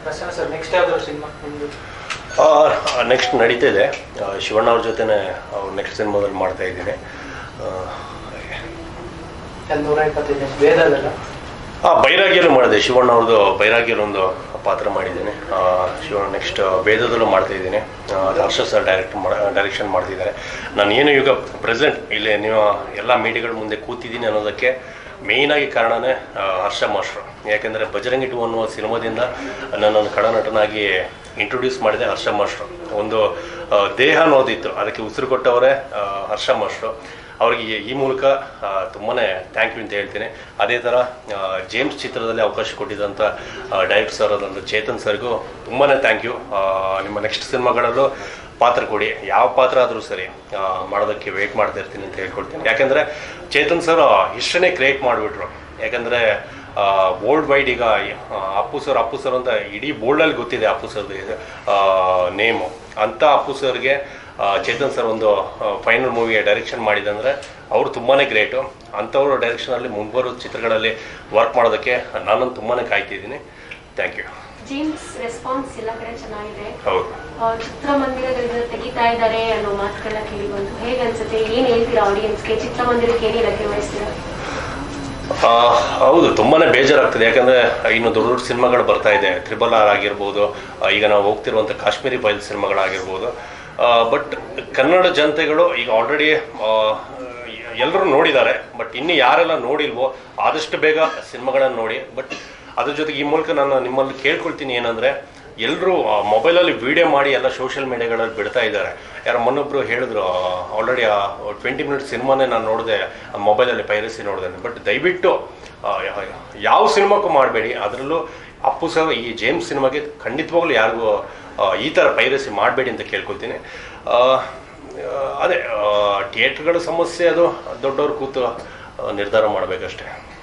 Prasanna sir next ಯಾವ್ದಾದ್ರು cinema ನಿಮ್ದು next ನಡೀತಾ ಇದೆ ಆ, ಶಿವಣ್ಣ ಅವ್ರ ಜೊತೆನೆ ಅವ್ರು ನೆಕ್ಸ್ಟ್ ಸಿನಿಮಾದಲ್ಲಿ ಮಾಡ್ತಾ ಇದ್ದೀನಿ ಅಲ್ಲಿ ನೂರ ಇಪ್ಪತ್ತೈದು ವೇದದಲ್ಲ ಆ ಬೈರಾಗಿಯಲ್ಲೂ ಮಾಡಿದೆ ಶಿವಣ್ಣ ಅವ್ರದ್ದು ಬೈರಾಗಿಯಲ್ಲಿ ಒಂದು ಪಾತ್ರ ಮಾಡಿದ್ದೀನಿ ಆ, ಶಿವಣ್ಣ ನೆಕ್ಸ್ಟ್ ವೇದದಲ್ಲೂ ಮಾಡ್ತಾ ಇದ್ದೀನಿ ಆ, ಅದು ಹರ್ಷ ಸರ್ ಡೈರೆಕ್ಟ್ ಡೈರೆಕ್ಷನ್ ಮಾಡ್ತಿದ್ದಾರೆ ನಾನು ಏನು ಈಗ ಪ್ರೆಸೆಂಟ್ ಇಲ್ಲಿ ನೀವು ಎಲ್ಲ ಮೀಡಿಯಾಗಳ ಮುಂದೆ ಕೂತಿದ್ದೀನಿ ಅನ್ನೋದಕ್ಕೆ ಮೇಯ್ನಾಗಿ ಕಾರಣನೇ ಆ, ಹರ್ಷ ಮಾಸ್ಟ್ರು ಯಾಕೆಂದರೆ ಬಜರಂಗಿ ಟು ಅನ್ನುವ ಸಿನಿಮಾದಿಂದ ನನ್ನನ್ನು ಕಡನಟನಾಗಿ ಇಂಟ್ರೊಡ್ಯೂಸ್ ಮಾಡಿದೆ ಹರ್ಷ ಮಾಸ್ಟ್ರು ಒಂದು ಆ, ದೇಹ ಅನ್ನೋದಿತ್ತು ಅದಕ್ಕೆ ಉಸಿರು ಕೊಟ್ಟವರೇ ಆ, ಹರ್ಷ ಮಾಸ್ಟ್ರು ಅವರಿಗೆ ಈ ಮೂಲಕ ತುಂಬಾ ಥ್ಯಾಂಕ್ ಯು ಅಂತ ಹೇಳ್ತೀನಿ ಅದೇ ಥರ ಆ, ಜೇಮ್ಸ್ ಚಿತ್ರದಲ್ಲಿ ಅವಕಾಶ ಕೊಟ್ಟಿದ್ದಂಥ ಡೈರೆಕ್ಟರ್ ಸರ್ ಆದಂಥ ಚೇತನ್ ಸರ್ಗೂ ತುಂಬಾ ಥ್ಯಾಂಕ್ ಯು ನಿಮ್ಮ ನೆಕ್ಸ್ಟ್ ಸಿನಿಮಾಗಳಲ್ಲೂ ಪಾತ್ರ ಕೊಡಿ ಯಾವ ಪಾತ್ರ ಆದರೂ ಸರಿ ಆ, ಮಾಡೋದಕ್ಕೆ ವೆಯ್ಟ್ ಮಾಡ್ತಾ ಇರ್ತೀನಿ ಅಂತ ಹೇಳ್ಕೊಳ್ತೀನಿ ಯಾಕೆಂದರೆ ಚೇತನ್ ಸರ್ ಹಿಸ್ಟ್ರಿನೇ ಕ್ರಿಯೇಟ್ ಮಾಡಿಬಿಟ್ರು ಯಾಕಂದರೆ ಬೋಲ್ಡ್ ವೈಡ್ ಈಗ ಆ, ಅಪ್ಪು ಸರ್ ಅಪ್ಪು ಸರ್ ಅಂತ ಇಡೀ ಬೋಲ್ಡಲ್ಲಿ ಗೊತ್ತಿದೆ ಅಪ್ಪು ಸರ್ದು ನೇಮು ಅಂಥ ಅಪ್ಪು ಸರ್ಗೆ ಆ, ಚೇತನ್ ಸರ್ ಒಂದು ಫೈನಲ್ ಮೂವಿಗೆ ಡೈರೆಕ್ಷನ್ ಮಾಡಿದಂದರೆ ಅವರು ತುಂಬಾ ಗ್ರೇಟು ಅಂಥವ್ರ ಡೈರೆಕ್ಷನಲ್ಲಿ ಮುಂಬರುವ ಚಿತ್ರಗಳಲ್ಲಿ ವರ್ಕ್ ಮಾಡೋದಕ್ಕೆ ನಾನು ತುಂಬಾ ಕಾಯ್ತಿದ್ದೀನಿ ಥ್ಯಾಂಕ್ ಯು ಜೇಮ್ಸ್ ರೆಸ್ಪಾನ್ಸ್ ಎಲ್ಲ ಕಡೆ ಚೆನ್ನಾಗಿದೆ ಹೌದು ಆ, ಚಿತ್ರಮಂದಿರಗಳಿಂದ ತೆಗಿತಾ ಇದ್ದಾರೆ ಅನ್ನೋ ಮಾತುಗಳನ್ನ ಕೇಳಿ ಬಂತು ಹೇಗೆ ಅನ್ಸುತ್ತೆ ಏನ್ ಹೇಳ್ತೀರಾ ಆಡಿಯನ್ಸ್ಗೆ ಚಿತ್ರಮಂದಿರಕ್ಕೆ ಏನ್ ಇಲಾಖೆ ವಹಿಸ್ತೀರಾ ಆ, ಹೌದು ತುಂಬಾ ಬೇಜಾರಾಗ್ತದೆ ಯಾಕಂದರೆ ಇನ್ನು ದೊಡ್ಡ ದೊಡ್ಡ ಸಿನಿಮಾಗಳು ಬರ್ತಾ ಇದೆ ತ್ರಿಬಲ್ ಆರ್ ಆಗಿರ್ಬೋದು ಆ, ಈಗ ನಾವು ಹೋಗ್ತಿರುವಂಥ ಕಾಶ್ಮೀರಿ ಫೈಲ್ ಸಿನಿಮಾಗಳಾಗಿರ್ಬೋದು ಬಟ್ ಕನ್ನಡ ಜನತೆಗಳು ಈಗ ಆಲ್ರೆಡಿ ಎಲ್ಲರೂ ನೋಡಿದ್ದಾರೆ ಬಟ್ ಇನ್ನು ಯಾರೆಲ್ಲ ನೋಡಿಲ್ವೋ ಆದಷ್ಟು ಬೇಗ ಸಿನಿಮಾಗಳನ್ನು ನೋಡಿ ಬಟ್ ಅದ್ರ ಜೊತೆಗೆ ಈ ಮೂಲಕ ನಾನು ನಿಮ್ಮಲ್ಲಿ ಕೇಳ್ಕೊಳ್ತೀನಿ ಏನಂದರೆ ಎಲ್ಲರೂ ಮೊಬೈಲಲ್ಲಿ ವಿಡಿಯೋ ಮಾಡಿ ಎಲ್ಲ ಸೋಷಿಯಲ್ ಮೀಡಿಯಾಗಳಲ್ಲಿ ಬಿಡ್ತಾ ಇದ್ದಾರೆ ಯಾರೋ ಮೊನ್ನೊಬ್ರು ಹೇಳಿದ್ರು ಆಲ್ರೆಡಿ ಟ್ವೆಂಟಿ ಮಿನಿಟ್ಸ್ ಸಿನಿಮಾನೇ ನಾನು ನೋಡಿದೆ ಮೊಬೈಲಲ್ಲಿ ಪೈರಸಿ ನೋಡಿದೆ ಬಟ್ ದಯವಿಟ್ಟು ಆ, ಯಾ- ಯಾವ ಸಿನಿಮಾಕ್ಕೂ ಮಾಡಬೇಡಿ ಅದರಲ್ಲೂ ಅಪ್ಪು ಸಹ ಈ ಜೇಮ್ಸ್ ಸಿನಿಮಾಗೆ ಖಂಡಿತವಾಗ್ಲೂ ಯಾರಿಗೂ ಆ, ಈ ಥರ ಪೈರಸಿ ಮಾಡಬೇಡಿ ಅಂತ ಕೇಳ್ಕೊಳ್ತೀನಿ ಆ, ಆ, ಅದೇ ಥಿಯೇಟ್ರ್ಗಳ ಸಮಸ್ಯೆ ಅದು ದೊಡ್ಡವ್ರು ಕೂತು ಆ, ನಿರ್ಧಾರ ಮಾಡಬೇಕಷ್ಟೇ